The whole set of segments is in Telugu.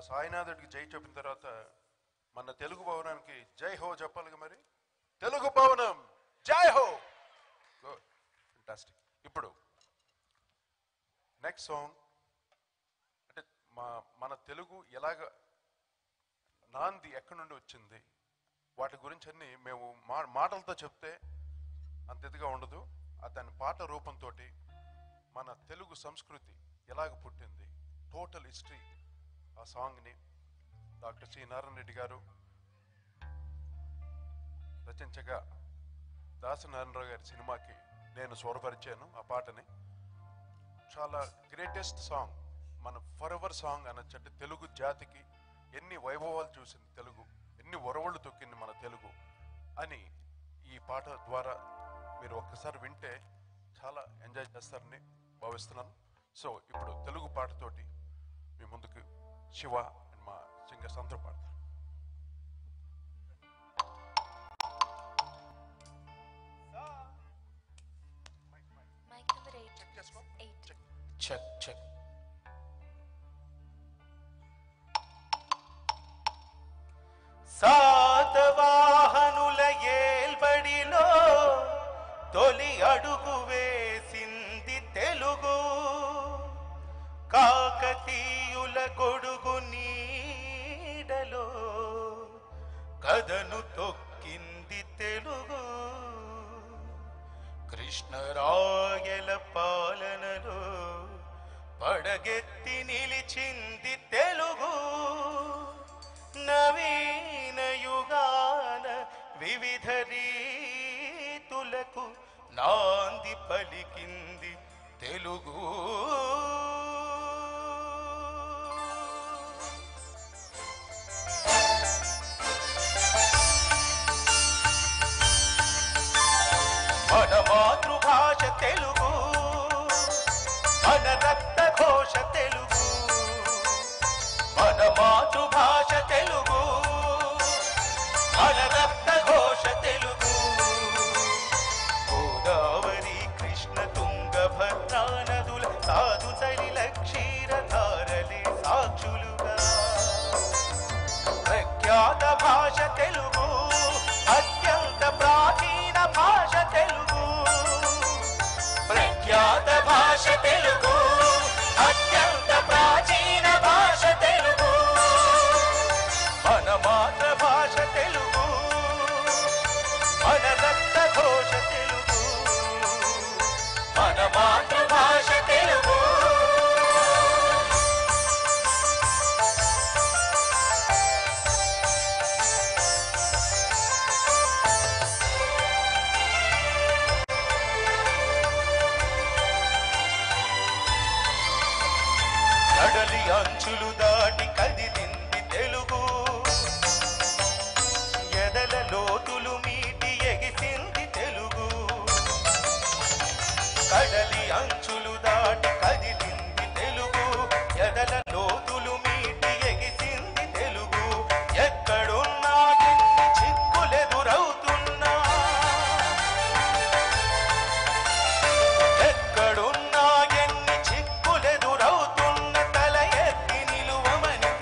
సాయినాథుడికి జై చెప్పిన తర్వాత మన తెలుగు భవనానికి జై హో చెప్పాలిగా మరి తెలుగు భవనం జై హో ఫంటాస్టిక్ ఇప్పుడు నెక్స్ట్ సాంగ్ అంటే మా మన తెలుగు ఎలాగ నాంది ఎక్కడి నుండి వచ్చింది వాటి గురించి అన్ని మేము మా మాటలతో చెప్తే అంత ఇదిగా ఉండదు ఆ దాని పాట రూపంతో మన తెలుగు సంస్కృతి ఎలాగ పుట్టింది టోటల్ హిస్టరీ ఆ సాంగ్ని డాక్టర్ సి నారాయణ రెడ్డి గారు రచించగా దాసనారాయణరావు గారి సినిమాకి నేను స్వరపరిచాను ఆ పాటని చాలా గ్రేటెస్ట్ సాంగ్ మన ఫర్ ఎవర్ సాంగ్ అనొచ్చు అంటే తెలుగు జాతికి ఎన్ని వైభవాలు చూసింది తెలుగు ఎన్ని ఒరవళ్ళు తొక్కింది మన తెలుగు అని ఈ పాట ద్వారా మీరు ఒక్కసారి వింటే చాలా ఎంజాయ్ చేస్తారని భావిస్తున్నాను సో ఇప్పుడు తెలుగు పాటతోటి మీ ముందుకు శివ అండ్ మా సింగర్స్ అందరూ పాడతారు Mic number eight. చేసుకో. Eight. చెక్ చెక్ సాతవాహనుల ఏల్బడిలో తొలి అడుగు వేసింది తెలుగు కాకతీయుల గొడుగు నీడలో కథను తొక్కింది తెలుగు కృష్ణరాయల పాలనలో పడగెత్తి నిలిచింది తెలుగు నవీన యుగాన వివిధ రీతులకు నాంది పలికింది తెలుగు మన మాతృభాష తెలుగు మన రక్త ఘోష తెలుగు మన మాతృభాష తెలుగు మన రక్త ఘోష తెలుగు గోదావరి కృష్ణ తుంగభద్రా నదుల సాధు సలిల క్షీరధారలే సాక్షులుగా ప్రఖ్యాత భాష తెలుగు అత్యంత ప్రాచీన భాష తెలుగు ప్రఖ్యాత భాష తెలుగు అత్యంత ప్రాచీన భాష తెలుగు మన మాతృభాష తెలుగు మన రక్త ఘోష తెలుగు మన మాతృభాష తెలుగు కడలి అంచులు దాటి కదిలింది తెలుగు ఎదల లోతులు మీటి ఎగిసింది తెలుగు కడలి అంచులు దాటి కదిలింది తెలుగు ఎదల లోతులు మీటి ఎగిసింది తెలుగు ఎక్కడున్నా ఎన్ని చిక్కులెదురవుతున్నా ఎక్కడున్నా ఎన్ని చిక్కులెదురవుతున్న తల ఎత్తి నిలువమని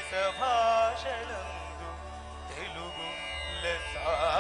దేశ భాషలందు తెలుగు లెస